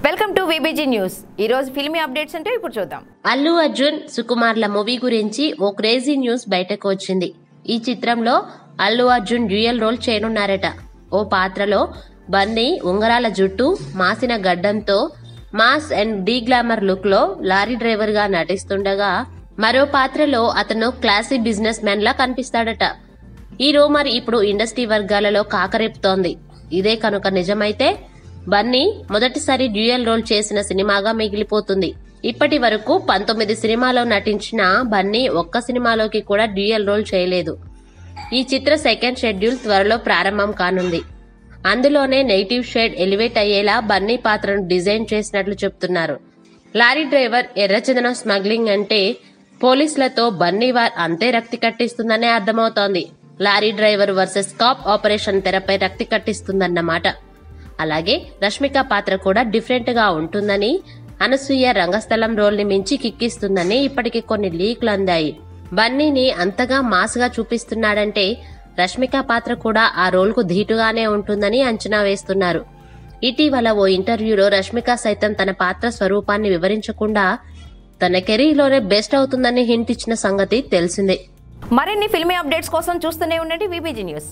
welcome to VBG news ఈ రోజు filmy updates అంటే ఇప్పుడు చూద్దాం అల్లు అర్జున్ సుకుమార్ల మూవీ గురించి ఓ క్రేజీ న్యూస్ బయటకు వచ్చింది ఈ చిత్రంలో అల్లు అర్జున్ డ్యూయల్ రోల్ చేయనున్నారట ఓ పాత్రలో బన్నీ ఉంగరాల జుట్టు మాసిన గడ్డంతో mass and deglamour look లో లారీ డ్రైవర్ గా నటిస్తుండగా మరో పాత్రలో అతను క్లాసీ బిజినెస్ మ్యాన్ లా కనిపిస్తాడట ఈ రూమర్ ఇప్పుడు ఇండస్ట్రీ వర్గాలలో కాకరేపుతోంది ఇదే కనుక నిజమైతే బన్నీ మొదటిసారి డ్యూయల్ రోల్ చేసిన సినిమాగా మిగిలిపోతుంది ఇప్పటి వరకు పంతొమ్మిది సినిమాలో నటించిన బన్నీ ఒక్క సినిమాలోకి కూడా డ్యూయల్ రోల్ చేయలేదు ఈ చిత్ర సెకండ్ షెడ్యూల్ త్వరలో ప్రారంభం కానుంది అందులోనే నెగిటివ్ షేడ్ ఎలివేట్ అయ్యేలా బన్నీ పాత్రను డిజైన్ చేసినట్లు చెప్తున్నారు లారీ డ్రైవర్ ఎర్రచందనం స్మగ్లింగ్ అంటే పోలీసులతో బన్నీ వార్ అంతే రక్తి కట్టిస్తుందనే అర్థమవుతోంది lorry driver versus cop operation తెరపై రక్తి కట్టిస్తుందన్నమాట అలాగే రష్మిక పాత్ర కూడా డిఫరెంట్ గా ఉంటుందని అనసూయ రంగస్థలం రోల్ ని మించి కిక్కిస్తుందని ఇప్పటికి కొన్ని లీక్లు అందాయి బన్నీని అంతగా మాస్గా చూపిస్తున్నాడంటే రష్మిక పాత్ర కూడా ఆ రోల్ కు ధీటుగానే ఉంటుందని అంచనా వేస్తున్నారు ఇటీవల ఓ ఇంటర్వ్యూలో రష్మిక సైతం తన పాత్ర స్వరూపాన్ని వివరించకుండా తన కెరీర్ లోనే బెస్ట్ అవుతుందని హింట్ ఇచ్చిన సంగతి తెలిసిందే మరిన్ని ఫిల్మీ అప్డేట్స్ కోసం చూస్తూనే ఉండండి విబిజీ న్యూస్